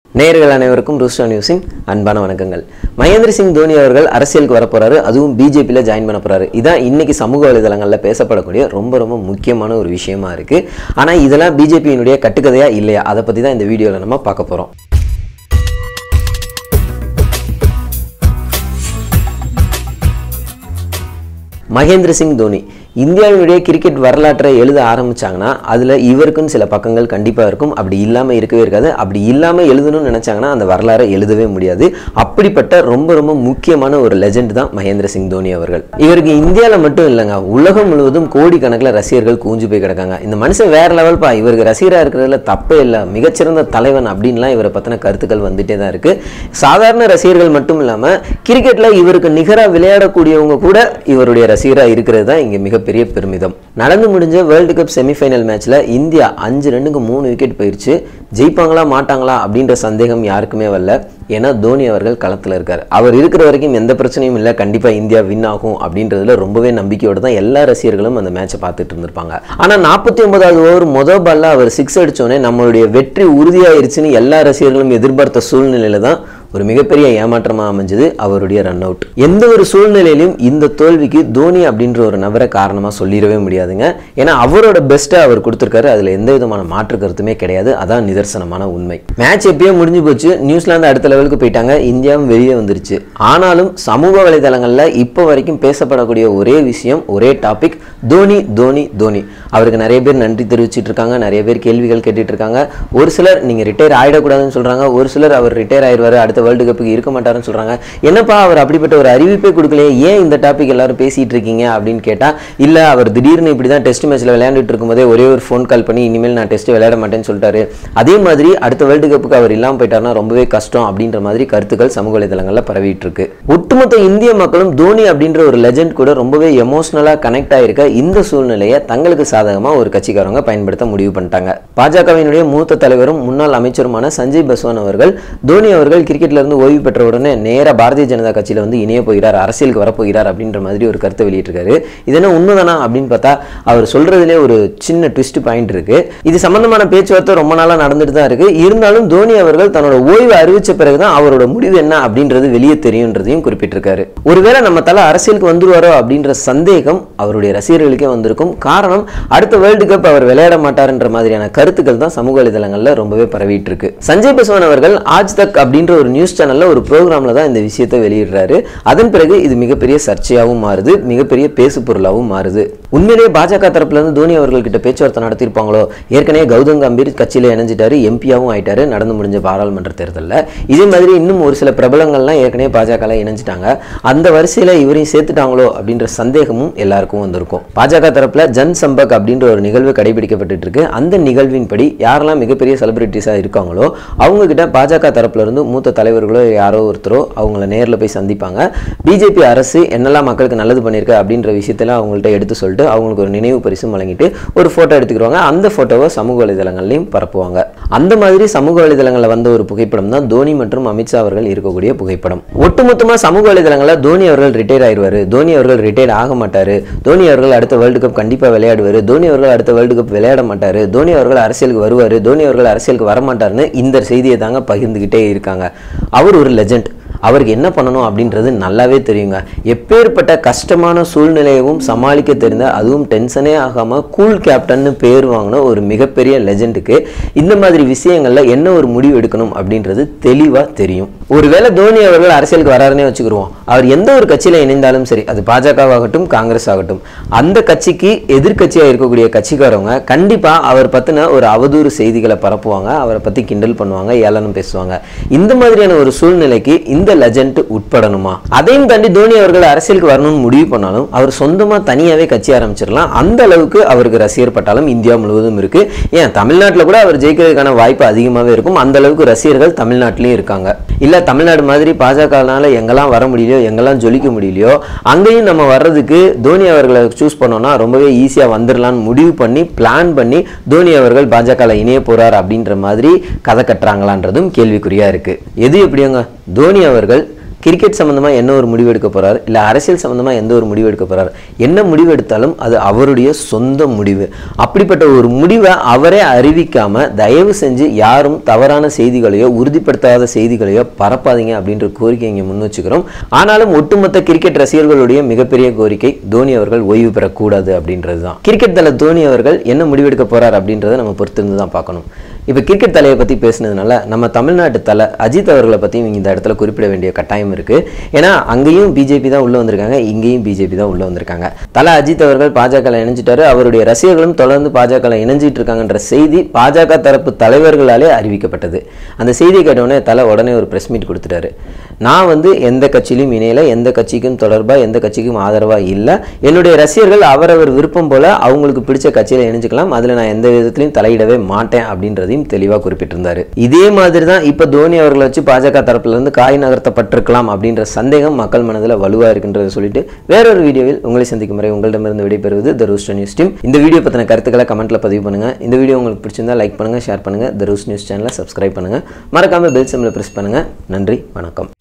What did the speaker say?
நேயர்கள் அனைவருக்கும் ரூஸ்டா நியூஸின் அன்பான வணக்கங்கள் மகேந்திர சிங் தோனி அவர்கள் அரசியலுக்கு வர போறாரு அதுவும் பிஜேபியில் ஜாயின் பண்ண போறாரு இதான் இன்னைக்கு சமூக வலைதளங்களில் பேசப்படக்கூடிய ரொம்ப ரொம்ப முக்கியமான ஒரு விஷயமா இருக்கு ஆனால் இதெல்லாம் பிஜேபியினுடைய கட்டுக்கதையா இல்லையா அதை பற்றி தான் இந்த வீடியோவில் நம்ம பார்க்க போகிறோம் மகேந்திர சிங் தோனி இந்தியாவினுடைய கிரிக்கெட் வரலாற்றை எழுத ஆரம்பிச்சாங்கன்னா அதில் இவருக்குன்னு சில பக்கங்கள் கண்டிப்பாக இருக்கும் அப்படி இல்லாமல் இருக்கவே இருக்காது அப்படி இல்லாமல் எழுதணும்னு நினச்சாங்கன்னா அந்த வரலாறை எழுதவே முடியாது அப்படிப்பட்ட ரொம்ப ரொம்ப முக்கியமான ஒரு லெஜெண்ட் தான் மகேந்திர சிங் தோனி அவர்கள் இவருக்கு இந்தியாவில் மட்டும் இல்லைங்க உலகம் முழுவதும் கோடிக்கணக்கில் ரசிகர்கள் கூஞ்சு போய் கிடக்காங்க இந்த மனுஷன் வேற லெவல்ப்பா இவருக்கு ரசிகராக இருக்கிறதுல தப்பே இல்லை மிகச்சிறந்த தலைவன் அப்படின்லாம் இவரை பற்றின கருத்துக்கள் வந்துட்டே தான் இருக்கு சாதாரண ரசிகர்கள் மட்டும் இல்லாமல் கிரிக்கெட்டில் இவருக்கு நிகராக விளையாடக்கூடியவங்க கூட இவருடைய ரசிகராக இருக்கிறது தான் இங்கே மிகப்பெரிய பெருமிதம் நடந்து முடிஞ்ச வேர்ல்டு கப் செமிஃபைனல் மேட்ச்சில் இந்தியா அஞ்சு ரெண்டுக்கு மூணு விக்கெட் போயிடுச்சு ஜெயிப்பாங்களா மாட்டாங்களா அப்படின்ற சந்தேகம் யாருக்குமே வரல ஏன்னா தோனி அவர்கள் களத்தில் இருக்கார் அவர் இருக்கிற வரைக்கும் எந்த பிரச்சனையும் இல்லை கண்டிப்பாக இந்தியா வின் ஆகும் அப்படின்றதுல ரொம்பவே நம்பிக்கையோடு தான் எல்லா ரசிகர்களும் அந்த மேட்சை பார்த்துட்டு இருந்திருப்பாங்க ஆனால் நாற்பத்தி ஒன்பதாவது ஓவர் மொதல் பால்ல அவர் சிக்ஸ் அடிச்சோடனே நம்மளுடைய வெற்றி உறுதியாயிருச்சுன்னு எல்லா ரசிகர்களும் எதிர்பார்த்த சூழ்நிலையில தான் ஒரு மிகப்பெரிய ஏமாற்றமாக அமைஞ்சது அவருடைய ரன் அவுட் எந்த ஒரு சூழ்நிலையிலும் இந்த தோல்விக்கு தோனி அப்படின்ற ஒரு நபரை காரணமாக சொல்லிடவே முடியாதுங்க ஏன்னா அவரோட பெஸ்ட்டை அவர் கொடுத்துருக்காரு அதில் எந்த விதமான மாற்று கருத்துமே கிடையாது அதான் நிதர்சனமான உண்மை மேட்ச் எப்பயோ முடிஞ்சு போச்சு நியூசிலாந்து அடுத்த லெவலுக்கு போயிட்டாங்க இந்தியாவும் வெளியே வந்துருச்சு ஆனாலும் சமூக வலைதளங்களில் இப்போ வரைக்கும் பேசப்படக்கூடிய ஒரே விஷயம் ஒரே டாபிக் தோனி தோனி தோனி அவருக்கு நிறைய பேர் நன்றி தெரிவிச்சிட்டு இருக்காங்க நிறைய பேர் கேள்விகள் கேட்டுட்டு இருக்காங்க ஒரு சிலர் நீங்கள் ரிட்டையர் ஆகிடக்கூடாதுன்னு சொல்கிறாங்க ஒரு சிலர் அவர் ரிட்டையர் ஆயிடுவார் அடுத்த வேர்ல்டு கப்புக்கு இருக்க மாட்டாருன்னு சொல்கிறாங்க என்னப்பா அவர் அப்படிப்பட்ட ஒரு அறிவிப்பே கொடுக்கலையே ஏன் இந்த டாபிக் எல்லாரும் பேசிட்டு இருக்கீங்க அப்படின்னு கேட்டால் இல்லை அவர் திடீர்னு இப்படி தான் டெஸ்ட் மேட்ச்சில் விளையாண்டுட்டு இருக்கும்போதே ஒரே ஒரு ஃபோன் கால் பண்ணி இனிமேல் நான் டெஸ்ட் விளையாட மாட்டேன்னு சொல்லிட்டாரு அதே மாதிரி அடுத்த வேர்ல்டு கப்புக்கு அவர் இல்லாமல் போயிட்டாருன்னா ரொம்பவே கஷ்டம் அப்படின்ற மாதிரி கருத்துக்கள் சமூக வலைதளங்களில் பரவிட்டு இருக்கு ஒட்டுமொத்த இந்திய மக்களும் தோனி அப்படின்ற ஒரு லெஜெண்ட் கூட ரொம்பவே எமோஷனலாக கனெக்ட் ஆயிருக்க இந்த சூழ்நிலையை தங்களுக்கு சாதகமாக ஒரு கட்சிக்காரங்க பயன்படுத்த முடிவு பண்ணிட்டாங்க பாஜகவினுடைய மூத்த தலைவரும் முன்னாள் அமைச்சருமான சஞ்சய் பஸ்வான் அவர்கள் தோனி அவர்கள் கிரிக்கெட்ல இருந்து ஓய்வு பெற்ற உடனே நேரா பாரதிய ஜனதா கட்சியில வந்து இணைய போகிறார் அரசியலுக்கு வரப்போகிறார் அப்படின்ற மாதிரி ஒரு கருத்தை வெளியிட்டிருக்காரு இது என்ன உண்மைதானா அப்படின்னு பார்த்தா அவர் சொல்றதுலேயே ஒரு சின்ன ட்விஸ்ட் பாயிண்ட் இருக்கு இது சம்பந்தமான பேச்சுவார்த்தை ரொம்ப நாளா நடந்துட்டு தான் இருக்கு இருந்தாலும் தோனி அவர்கள் தன்னோட ஓய்வு அறிவிச்ச பிறகுதான் அவரோட முடிவு என்ன அப்படின்றது வெளியே தெரியுன்றதையும் குறிப்பிட்டிருக்காரு ஒருவேளை நம்ம தலை அரசியலுக்கு வந்துருவாரோ அப்படின்ற சந்தேகம் அவருடைய ரசிகர்களுக்கே வந்திருக்கும் காரணம் அடுத்த வேர்ல்டு கப் அவர் விளையாட மாட்டார்ன்ற மாதிரியான கருத்துக்கள் தான் சமூக வலைதளங்கள்ல ரொம்பவே பரவிட்டு இருக்கு சஞ்சய் பஸ்வான் அவர்கள் ஆஜ் தக் அப்படின்ற ஒரு நியூஸ் சேனல்ல ஒரு ப்ரோக்ராம்ல தான் இந்த விஷயத்தை வெளியிடுறாரு அதன் பிறகு இது மிகப்பெரிய சர்ச்சையாகவும் மாறுது மிகப்பெரிய பேசு பொருளாகவும் மாறுது உண்மையிலேயே பாஜக தரப்புல இருந்து தோனி அவர்கள் கிட்ட பேச்சுவார்த்தை நடத்திருப்பாங்களோ ஏற்கனவே கௌதம் கம்பீர் கட்சியில இணைஞ்சிட்டாரு எம்பியாவும் ஆயிட்டாரு நடந்து முடிஞ்ச பாராளுமன்ற தேர்தலில் இதே மாதிரி இன்னும் ஒரு சில பிரபலங்கள்லாம் ஏற்கனவே பாஜக இணைஞ்சிட்டாங்க அந்த வரிசையில இவரையும் சேர்த்துட்டாங்களோ அப்படின்ற சந்தேகமும் எல்லாருக்கும் வந்திருக்கும் பாஜக தரப்புல ஜன் சம்பக் அப்படின்ற ஒரு நிகழ்வு கடைபிடிக்கப்பட்டு இருக்கு அந்த நிகழ்வின்படி யாரெல்லாம் மிகப்பெரிய செலிபிரிட்டிஸா இருக்காங்களோ அவங்க கிட்ட பாஜக தரப்புல இருந்து மூத்த தலைவர்களோ யாரோ ஒருத்தரோ அவங்கள நேரில் போய் சந்திப்பாங்க பிஜேபி அரசு என்னெல்லாம் மக்களுக்கு நல்லது பண்ணியிருக்கு அப்படின்ற விஷயத்துல அவங்கள்ட்ட எடுத்து சொல்லிட்டு அவங்களுக்கு ஒரு நினைவு பரிசும் வழங்கிட்டு ஒரு ஃபோட்டோ எடுத்துக்கிடுவாங்க அந்த ஃபோட்டோவை சமூக வலைதளங்கள்லையும் பரப்புவாங்க அந்த மாதிரி சமூக வலைதளங்களில் வந்த ஒரு புகைப்படம் தான் தோனி மற்றும் அமித்ஷா அவர்கள் இருக்கக்கூடிய புகைப்படம் ஒட்டுமொத்தமாக சமூக வலைதளங்களில் தோனி அவர்கள் ரிட்டையர் ஆயிடுவார் தோனி அவர்கள் ரிட்டையர் ஆக மாட்டார் தோனி அவர்கள் அடுத்த வேர்ல்டு கப் கண்டிப்பாக விளையாடுவார் தோனி அவர்கள் அடுத்த வேர்ல்டு கப் விளையாட மாட்டார் தோனி அவர்கள் அரசியலுக்கு வருவார் தோனி அவர்கள் அரசியலுக்கு வரமாட்டார்னு இந்த செய்தியை தாங்க பகிர்ந்துக்கிட்டே இருக்காங்க அவர் ஒரு லெஜெண்ட் அவருக்கு என்ன பண்ணணும் அப்படின்றது நல்லாவே தெரியுங்க எப்பேற்பட்ட கஷ்டமான சூழ்நிலையவும் சமாளிக்க தெரிந்த அதுவும் டென்ஷனே ஆகாமல் கூல் கேப்டன்னு பேர் வாங்கின ஒரு மிகப்பெரிய லெஜெண்டுக்கு இந்த மாதிரி விஷயங்களில் என்ன ஒரு முடிவு எடுக்கணும் அப்படின்றது தெளிவாக தெரியும் ஒருவேளை தோனி அவர்கள் அரசியலுக்கு வராருன்னே வச்சுக்கிருவோம் அவர் எந்த ஒரு கட்சியில் இணைந்தாலும் சரி அது பாஜகவாகட்டும் காங்கிரஸ் ஆகட்டும் அந்த கட்சிக்கு எதிர்க்கட்சியாக இருக்கக்கூடிய கட்சிக்காரவங்க கண்டிப்பாக அவர் பற்றின ஒரு அவதூறு செய்திகளை பரப்புவாங்க அவரை பற்றி கிண்டல் பண்ணுவாங்க ஏளனம் பேசுவாங்க இந்த மாதிரியான ஒரு சூழ்நிலைக்கு இந்த லெஜண்ட் உட்படணுமா அதையும் தாண்டி தோனி அவர்கள் அரசியலுக்கு வரணும்னு முடிவு பண்ணாலும் அவர் சொந்தமாக தனியாகவே கட்சி ஆரம்பிச்சிடலாம் அந்த அளவுக்கு அவருக்கு ரசிகர் பட்டாலும் இந்தியா முழுவதும் இருக்கு ஏன் தமிழ்நாட்டில் கூட அவர் ஜெயிக்கிறதுக்கான வாய்ப்பு அதிகமாகவே இருக்கும் அந்த அளவுக்கு ரசிகர்கள் தமிழ்நாட்டிலையும் இருக்காங்க இல்லை தமிழ்நாடு மாதிரி பாஜகனால எங்கெல்லாம் வர முடியலையோ எங்கெல்லாம் ஜொலிக்க முடியலையோ அங்கேயும் நம்ம வர்றதுக்கு தோனி அவர்களை சூஸ் பண்ணோம்னா ரொம்பவே ஈஸியாக வந்துடலாம்னு முடிவு பண்ணி பிளான் பண்ணி தோனி அவர்கள் பாஜகவில் இணைய போறார் அப்படின்ற மாதிரி கதை கட்டுறாங்களான்றதும் கேள்விக்குறியா இருக்கு எது எப்படியோங்க தோனி அவர்கள் கிரிக்கெட் சம்மந்தமாக என்ன ஒரு முடிவு எடுக்க போகிறார் இல்லை அரசியல் சம்மந்தமாக எந்த ஒரு முடிவு எடுக்க போகிறார் என்ன முடிவு எடுத்தாலும் அது அவருடைய சொந்த முடிவு அப்படிப்பட்ட ஒரு முடிவை அவரே அறிவிக்காம தயவு செஞ்சு யாரும் தவறான செய்திகளையோ உறுதிப்படுத்தாத செய்திகளையோ பரப்பாதீங்க அப்படின்ற கோரிக்கை இங்கே முன் வச்சுக்கிறோம் ஆனாலும் ஒட்டுமொத்த கிரிக்கெட் ரசிகர்களுடைய மிகப்பெரிய கோரிக்கை தோனி அவர்கள் ஓய்வு பெறக்கூடாது அப்படின்றது தான் கிரிக்கெட் தல தோனி அவர்கள் என்ன முடிவெடுக்க போறார் அப்படின்றத நம்ம பொறுத்திருந்து தான் பார்க்கணும் இப்போ கிரிக்கெட் தலையை பற்றி பேசுனதுனால நம்ம தமிழ்நாட்டு தலை அஜித் அவர்களை பற்றியும் இந்த இடத்துல குறிப்பிட வேண்டிய கட்டாயம் இருக்குது ஏன்னா அங்கேயும் பிஜேபி தான் உள்ளே வந்திருக்காங்க இங்கேயும் பிஜேபி தான் உள்ளே வந்திருக்காங்க தலை அஜித் அவர்கள் பாஜக இணைஞ்சிட்டாரு அவருடைய ரசிகர்களும் தொடர்ந்து பாஜக இணைஞ்சிட்டு இருக்காங்கன்ற செய்தி பாஜக தரப்பு தலைவர்களாலே அறிவிக்கப்பட்டது அந்த செய்தியை கேட்டவுடனே தலை உடனே ஒரு ப்ரெஸ் மீட் கொடுத்துட்டாரு நான் வந்து எந்த கட்சியிலும் இணையல எந்த கட்சிக்கும் தொடர்பாக எந்த கட்சிக்கும் ஆதரவாக இல்லை என்னுடைய ரசிகர்கள் அவரவர் விருப்பம் போல அவங்களுக்கு பிடிச்ச கட்சியில் இணைஞ்சுக்கலாம் அதில் நான் எந்த விதத்திலையும் தலையிடவே மாட்டேன் அப்படின்றதையும் தெளிவாக குறிப்பிட்டிருந்தாரு இதே மாதிரி தான் இப்போ தோனி அவர்களை வச்சு பாஜக தரப்புல இருந்து காய் நகர்த்தப்பட்டிருக்கலாம் அப்படின்ற சந்தேகம் மக்கள் மனதில் வலுவாக இருக்குன்றதை சொல்லிட்டு வேறொரு வீடியோவில் உங்களை சந்திக்கும் வரை உங்களிடமிருந்து விடைபெறுவது த ரூஸ்ட் நியூஸ் டீம் இந்த வீடியோ பற்றின கருத்துக்களை கமெண்ட்ல பதிவு பண்ணுங்க இந்த வீடியோ உங்களுக்கு பிடிச்சிருந்தா லைக் பண்ணுங்க ஷேர் பண்ணுங்க த ரூஸ் நியூஸ் சேனலை சப்ஸ்கிரைப் பண்ணுங்க மறக்காம பெல் சிம்ல பிரஸ் பண்ணுங்க நன்றி வணக்கம்